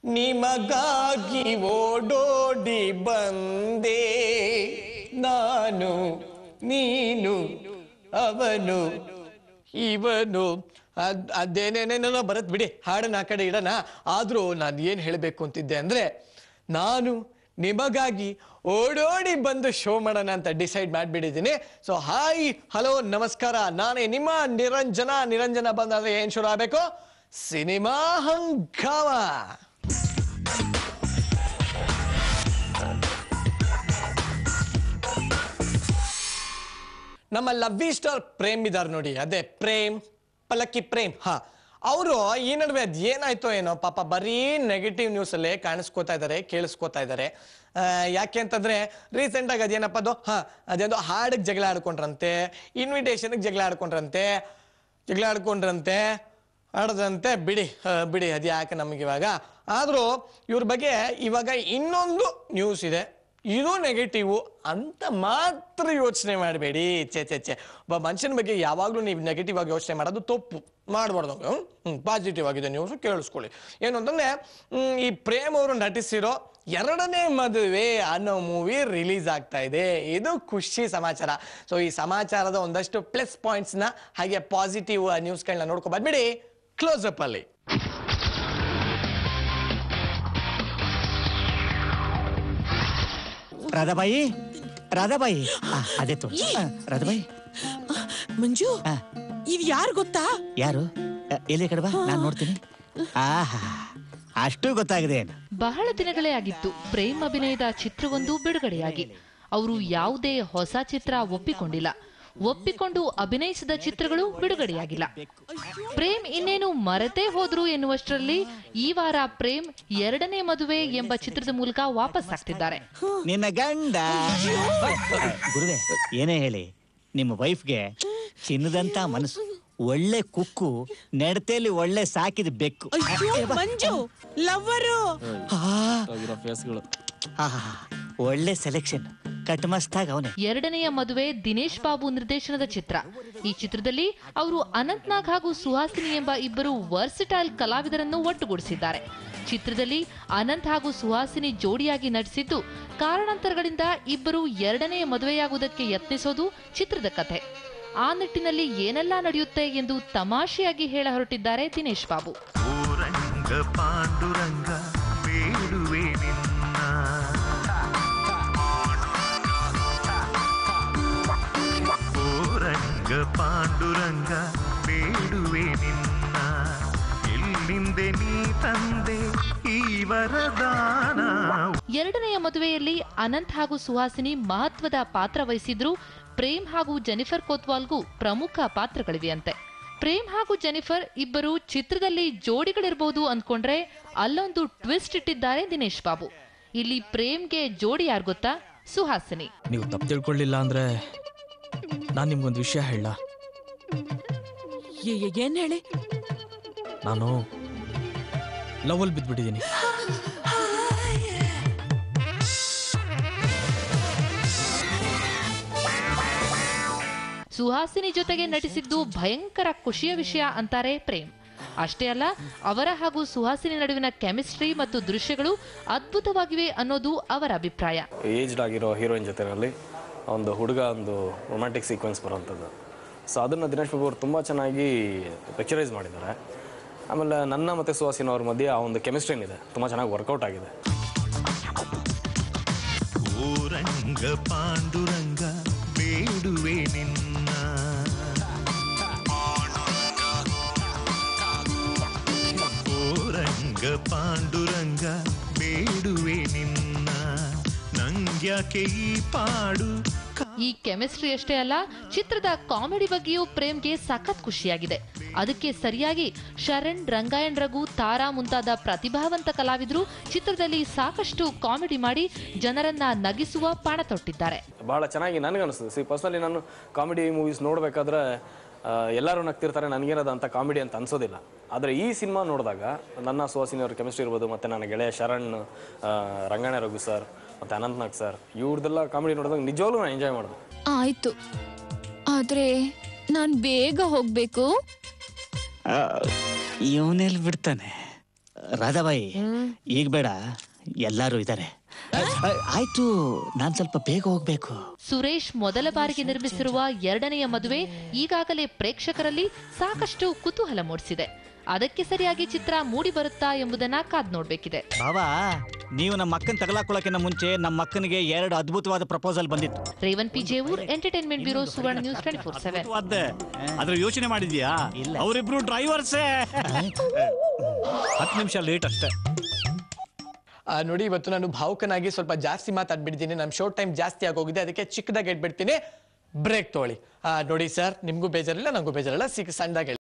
ನಿಮಗಾಗಿ ಓಡೋಡಿ ಬಂದೆ ನಾನು ನೀನು ಅವನು ಇವನು ಅದ್ ಅದೇನೇನೇನೋ ಬರತ್ ಬಿಡಿ ಹಾಡನ್ನ ಆ ಕಡೆ ಇಡೋಣ ಆದ್ರೂ ನಾನು ಏನ್ ಹೇಳಬೇಕು ಅಂತಿದ್ದೆ ಅಂದ್ರೆ ನಾನು ನಿಮಗಾಗಿ ಓಡೋಡಿ ಬಂದು ಶೋ ಮಾಡೋಣ ಅಂತ ಡಿಸೈಡ್ ಮಾಡಿಬಿಟ್ಟಿದ್ದೀನಿ ಸೊ ಹಾಯ್ ಹಲೋ ನಮಸ್ಕಾರ ನಾನೇ ನಿಮ್ಮ ನಿರಂಜನ ನಿರಂಜನ ಬಂದಾದ್ರೆ ಏನ್ ಶುರು ಆಗ್ಬೇಕು ಸಿನಿಮಾ ಹಂಗಾಮ ನಮ್ಮ ಲವ್ವಿ ಸ್ಟಾರ್ ಪ್ರೇಮ್ ಇದಾರೆ ನೋಡಿ ಅದೇ ಪ್ರೇಮ್ ಪಲಕ್ಕಿ ಪ್ರೇಮ್ ಹಾ ಅವರು ಈ ನಡುವೆ ಅದ್ ಏನಾಯ್ತೋ ಏನೋ ಪಾಪ ಬರೀ ನೆಗೆಟಿವ್ ನ್ಯೂಸ್ ಅಲ್ಲೇ ಕಾಣಿಸ್ಕೋತಾ ಇದಾರೆ ಕೇಳಿಸ್ಕೋತಾ ಇದಾರೆ ಆ, ಯಾಕೆ ಅಂತಂದ್ರೆ ರೀಸೆಂಟ್ ಆಗಿ ಅದೇನಪ್ಪ ಅದು ಹಾ ಅದೇನೋ ಹಾಡಿಗೆ ಜಗಳ ಆಡ್ಕೊಂಡ್ರಂತೆ ಇನ್ವಿಟೇಷನ್ಗೆ ಜಗಳ ಆಡ್ಕೊಂಡ್ರಂತೆ ಜಗಳ ಆಡ್ಕೊಂಡ್ರಂತೆ ಆಡದಂತೆ ಬಿಡಿ ಆ, ಬಿಡಿ ಅದು ಯಾಕೆ ನಮಗೆ ಇವಾಗ ಆದ್ರೂ ಇವ್ರ ಬಗ್ಗೆ ಇವಾಗ ಇನ್ನೊಂದು ನ್ಯೂಸ್ ಇದೆ ಇದು ನೆಗೆಟಿವ್ ಅಂತ ಮಾತ್ರ ಯೋಚನೆ ಮಾಡಬೇಡಿ ಚೆ ಚೆ ಚೆ ಒಬ್ಬ ಮನುಷ್ಯನ ಬಗ್ಗೆ ಯಾವಾಗಲೂ ನೀವು ನೆಗೆಟಿವ್ ಆಗಿ ಯೋಚನೆ ಮಾಡೋದು ತಪ್ಪು ಮಾಡಬಾರ್ದು ಹ್ಮ್ ಪಾಸಿಟಿವ್ ಆಗಿದೆ ನ್ಯೂಸ್ ಕೇಳಿಸ್ಕೊಳ್ಳಿ ಏನು ಅಂತಂದ್ರೆ ಹ್ಮ್, ಈ ಪ್ರೇಮ್ ಅವರು ನಟಿಸಿರೋ ಎರಡನೇ ಮದುವೆ ಅನ್ನೋ ಮೂವಿ ರಿಲೀಸ್ ಆಗ್ತಾ ಇದೆ ಇದು ಖುಷಿ ಸಮಾಚಾರ ಸೊ ಈ ಸಮಾಚಾರದ ಒಂದಷ್ಟು ಪ್ಲಸ್ ಪಾಯಿಂಟ್ಸ್ನ ಹಾಗೆ ಪಾಸಿಟಿವ್ ನ್ಯೂಸ್ಗಳನ್ನ ನೋಡ್ಕೊ ಬಂದ್ಬಿಡಿ ಕ್ಲೋಸ್ ಅಪ್ ಅಲ್ಲಿ ರಾಧಾಬಾಯಿ ರಾಧಾಬಾಯಿ ಆ, ಅದೇ ತೋ ಆ, ರಾಧಾಬಾಯಿ ಮಂಜು ಆ. ಇವ್ ಯಾರು ಗೊತ್ತಾ ಯಾರು ಆ, ಎಲ್ಲಿ ಕಡೆ ಬಾ ನಾನು ನೋಡ್ತೀನಿ ಆಹಾ ಅಷ್ಟು ಗೊತ್ತಾಗಿದೆ ಏನು ಬಹಳ ದಿನಗಳೇ ಆಗಿತ್ತು ಪ್ರೇಮ್ ಅಭಿನಯದ ಚಿತ್ರವೊಂದು ಬಿಡುಗಡೆಯಾಗಿ ಅವರು ಯಾವುದೇ ಹೊಸ ಚಿತ್ರ ಒಪ್ಪಿಕೊಂಡಿಲ್ಲ ಒಪ್ಪಿಕೊಂಡು ಅಭಿನಯಿಸಿದ ಚಿತ್ರಗಳು ಬಿಡುಗಡೆಯಾಗಿಲ್ಲ ಪ್ರೇಮ್ ಇನ್ನೇನು ಮರೆತೇ ಹೋದ್ರು ಎನ್ನುವಷ್ಟರಲ್ಲಿ ಈ ವಾರ ಪ್ರೇಮ್ ಎರಡನೇ ಮದುವೆ ಎಂಬ ಚಿತ್ರದ ಮೂಲಕ ವಾಪಸ್ ಆಗ್ತಿದ್ದಾರೆ ನಿನ್ನ ಗಂಡ ಗುರುವೆ ಏನೇ ಹೇಳಿ ನಿಮ್ಮ ವೈಫ್ಗೆ ಚಿನ್ನದಂತ ಮನಸ್ಸು ಒಳ್ಳೆ ಕುಕ್ಕು ನಡತೆಯಲ್ಲಿ ಒಳ್ಳೆ ಸಾಕಿದ ಬೆಕ್ಕು ಅಯ್ಯೋ ಮಂಜು ಲವ್ವರು ಆಹಾ, ಒಳ್ಳೆ ಸೆಲೆಕ್ಷನ್ ಕಟ್ಮಸ್ತಾಗ ಅವನೇ ಎರಡನೆಯ ಮದುವೆ ದಿನೇಶ್ ಬಾಬು ನಿರ್ದೇಶನದ ಚಿತ್ರ ಈ ಚಿತ್ರದಲ್ಲಿ ಅವರು ಅನಂತ್ನಾಗ್ ಹಾಗೂ ಸುಹಾಸಿನಿ ಎಂಬ ಇಬ್ಬರು ವರ್ಸಿಟೈಲ್ ಕಲಾವಿದರನ್ನು ಒಟ್ಟುಗೂಡಿಸಿದ್ದಾರೆ ಚಿತ್ರದಲ್ಲಿ ಅನಂತ್ ಹಾಗೂ ಸುಹಾಸಿನಿ ಜೋಡಿಯಾಗಿ ನಟಿಸಿದ್ದು ಕಾರಣಾಂತರಗಳಿಂದ ಇಬ್ಬರು ಎರಡನೆಯ ಮದುವೆಯಾಗುವುದಕ್ಕೆ ಯತ್ನಿಸೋದು ಚಿತ್ರದ ಕಥೆ ಆ ನಿಟ್ಟಿನಲ್ಲಿ ಏನೆಲ್ಲ ನಡೆಯುತ್ತೆ ಎಂದು ತಮಾಷೆಯಾಗಿ ಹೇಳ ಹೊರಟಿದ್ದಾರೆ ದಿನೇಶ್ ಬಾಬು ರಂಗ ಪಾಂಡುರಂಗ ಬೇಡುವೆ ನಿನ್ನ ಓ ರಂಗ ಪಾಂಡುರಂಗ ಬೇಡುವೆ ನಿನ್ನ ಎಲ್ಲಿಂದೆ ನೀ ತಂದೆ ಈ ವರದಾನ ಎರಡನೆಯ ಮದುವೆಯಲ್ಲಿ ಅನಂತ್ ಹಾಗೂ ಸುಹಾಸಿನಿ ಮಹತ್ವದ ಪಾತ್ರ ವಹಿಸಿದ್ರು ಪ್ರೇಮ್ ಹಾಗೂ ಜೆನಿಫರ್ ಕೋತ್ವಾಲ್ಗೂ ಪ್ರಮುಖ ಪಾತ್ರಗಳಿವೆಯಂತೆ ಪ್ರೇಮ್ ಹಾಗೂ ಜೆನಿಫರ್ ಇಬ್ಬರು ಚಿತ್ರದಲ್ಲಿ ಜೋಡಿಗಳಿರಬಹುದು ಅಂದ್ಕೊಂಡ್ರೆ ಅಲ್ಲೊಂದು ಟ್ವಿಸ್ಟ್ ಇಟ್ಟಿದ್ದಾರೆ ದಿನೇಶ್ ಬಾಬು ಇಲ್ಲಿ ಪ್ರೇಮ್ಗೆ ಜೋಡಿ ಯಾರು ಗೊತ್ತಾ ಸುಹಾಸಿನಿ ನೀವು ತಪ್ಪು ತಿಳ್ಕೊಳ್ಳಿಲ್ಲ ಅಂದ್ರೆ ನಾನು ನಿಮ್ಗೊಂದು ವಿಷಯ ಹೇಳ ಏ- ಏ- ಏನ್ ಹೇಳಿ ನಾನು ಲವಲ್ ಬಿದ್ದ್ಬಿಟ್ಟಿದ್ದೀನಿ ಸುಹಾಸಿನಿ ಜೊತೆಗೆ ನಟಿಸಿದ್ದು ಭಯಂಕರ ಖುಷಿಯ ವಿಷಯ ಅಂತಾರೆ ಪ್ರೇಮ್ ಅಷ್ಟೇ ಅಲ್ಲ ಅವರ ಹಾಗೂ ಸುಹಾಸಿನಿ ನಡುವಿನ ಕೆಮಿಸ್ಟ್ರಿ ಮತ್ತು ದೃಶ್ಯಗಳು ಅದ್ಭುತವಾಗಿವೆ ಅನ್ನೋದು ಅವರ ಅಭಿಪ್ರಾಯ ಏಜ್ಡ್ ಆಗಿರೋ ಹೀರೋಯಿನ್ ಜೊತೆನಲ್ಲಿ ಒಂದು ಹುಡುಗ ಒಂದು ರೊಮ್ಯಾಂಟಿಕ್ ಸೀಕ್ವೆನ್ಸ್ ಬರೋವಂಥದ್ದು ಸೊ ಅದನ್ನು ದಿನೇಶ್ ಬಾಬು ಅವರು ತುಂಬ ಚೆನ್ನಾಗಿ ಪಿಕ್ಚರೈಸ್ ಮಾಡಿದ್ದಾರೆ ಆಮೇಲೆ ನನ್ನ ಮತ್ತು ಸುಹಾಸಿನ ಅವ್ರ ಮಧ್ಯೆ ಆ ಒಂದು ಕೆಮಿಸ್ಟ್ರಿ ಏನಿದೆ ತುಂಬ ಚೆನ್ನಾಗಿ ವರ್ಕೌಟ್ ಆಗಿದೆ ಓ ರಂಗ ಪಾಂಡುರಂಗ ಬೇಡುವೆ ನಿನ್ನ ಓ ರಂಗ ಪಾಂಡುರಂಗ ಬೇಡುವೆ ನಿನ್ನ ನಂಗ್ಯಾಕೆ ಈ ಪಾಡು ಈ ಕೆಮಿಸ್ಟ್ರಿ ಅಷ್ಟೇ ಅಲ್ಲ ಚಿತ್ರದ ಕಾಮಿಡಿ ಬಗ್ಗೆಯೂ ಪ್ರೇಮ್ಗೆ ಸಖತ್ ಖುಷಿಯಾಗಿದೆ ಅದಕ್ಕೆ ಸರಿಯಾಗಿ ಶರಣ್ ರಂಗಾಯಣ್ ರಘು ತಾರಾ ಮುಂತಾದ ಪ್ರತಿಭಾವಂತ ಕಲಾವಿದರು ಚಿತ್ರದಲ್ಲಿ ಸಾಕಷ್ಟು ಕಾಮಿಡಿ ಮಾಡಿ ಜನರನ್ನ ನಗಿಸುವ ಪಾಣ ತೊಟ್ಟಿದ್ದಾರೆ ಭಾಳ ಚೆನ್ನಾಗಿ ನನಗೆ ಅನಿಸ್ತದೆ ಸಿ ಪರ್ಸ್ನಲಿ ನಾನು ಕಾಮಿಡಿ ಮೂವೀಸ್ ನೋಡಬೇಕಾದ್ರೆ ಎಲ್ಲರೂ ನಗ್ತಿರ್ತಾರೆ ನನಗೇನದ ಅಂತ ಕಾಮಿಡಿ ಅಂತ ಅನ್ಸೋದಿಲ್ಲ ಆದರೆ ಈ ಸಿನಿಮಾ ನೋಡಿದಾಗ ನನ್ನ ಸುಹಾಸಿನಿ ಅವ್ರ ಕೆಮಿಸ್ಟ್ರಿ ಇರ್ಬೋದು ಮತ್ತು ನನ್ನ ಗೆಳೆಯ ಶರಣ್ ಆ, ರಂಗಣ್ಣ ರಘು ಸರ್ ಮತ್ತು ಅನಂತ್ನಾಗ್ ಸರ್ ಇವ್ರದ್ದೆಲ್ಲ ಕಾಮಿಡಿ ನೋಡಿದಾಗ ನಿಜವಾಗ್ಲೂ ನಾನು ಎಂಜಾಯ್ ಮಾಡಿದೆ ಆಯ್ತು ಆದ್ರೆ ನಾನ್ ಬೇಗ ಹೋಗ್ಬೇಕು ಇವನೆಲ್ಲಿ ಬಿಡ್ತಾನೆ ರಾಧಾಬಾಯಿ ಈಗ ಬೇಡ ಎಲ್ಲರೂ ಇದ್ದಾರೆ ಆಯ್ತು ನಾನ್ ಸ್ವಲ್ಪ ಬೇಗ ಹೋಗ್ಬೇಕು ಸುರೇಶ್ ಮೊದಲ ಬಾರಿಗೆ ನಿರ್ಮಿಸಿರುವ ಎರಡನೆಯ ಮದುವೆ ಈಗಾಗಲೇ ಪ್ರೇಕ್ಷಕರಲ್ಲಿ ಸಾಕಷ್ಟು ಕುತೂಹಲ ಮೂಡಿಸಿದೆ ಅದಕ್ಕೆ ಸರಿಯಾಗಿ ಚಿತ್ರ ಮೂಡಿ ಬರುತ್ತಾ ಎಂಬುದನ್ನ ಕಾದ್ ನೋಡ್ಬೇಕಿದೆ ಬಾಬಾ ನೀವು ನಮ್ಮ ಅಕ್ಕನ ತಗಲಾಕೊಳ್ಳೋಕಿನ್ನ ಮುಂಚೆ ನಮ್ಮ ಅಕ್ಕನಿಗೆ ಎರಡು ಅದ್ಭುತವಾದ ಪ್ರಪೋಸಲ್ ಬಂದಿತ್ತು Revan P Jevoor entertainment bureau Suvarna news twenty four seven ಅದ್ರ ಯೋಚನೆ ಮಾಡಿದ್ಯಾ ಇಲ್ಲ. ಅವರಿಬ್ರು ಡ್ರೈವರ್ಸೇ ಹತ್ತು ನಿಮಿಷ ಲೇಟ್ ಅಷ್ಟೇ ಆ, ನೋಡಿ ಇವತ್ತು ನಾನು ಭಾವುಕನಾಗಿ ಸ್ವಲ್ಪ ಜಾಸ್ತಿ ಮಾತಾಡ್ಬಿಟ್ಟಿದ್ದೀನಿ ನಮ್ಮ ಶೋ ಟೈಮ್ ಜಾಸ್ತಿ ಆಗೋಗಿದೆ ಅದಕ್ಕೆ ಚಿಕ್ಕದಾಗಿ ಇಟ್ಬಿಡ್ತೀನಿ ಬ್ರೇಕ್ ತೊಗೊಳ್ಳಿ ಆ, ನೋಡಿ ಸರ್ ನಿಮಗೂ ಬೇಜಾರಿಲ್ಲ ನನಗೂ ಬೇಜಾರಿಲ್ಲ ಸಿಕ್ಕ ಸಣ್ಣದಾಗಿ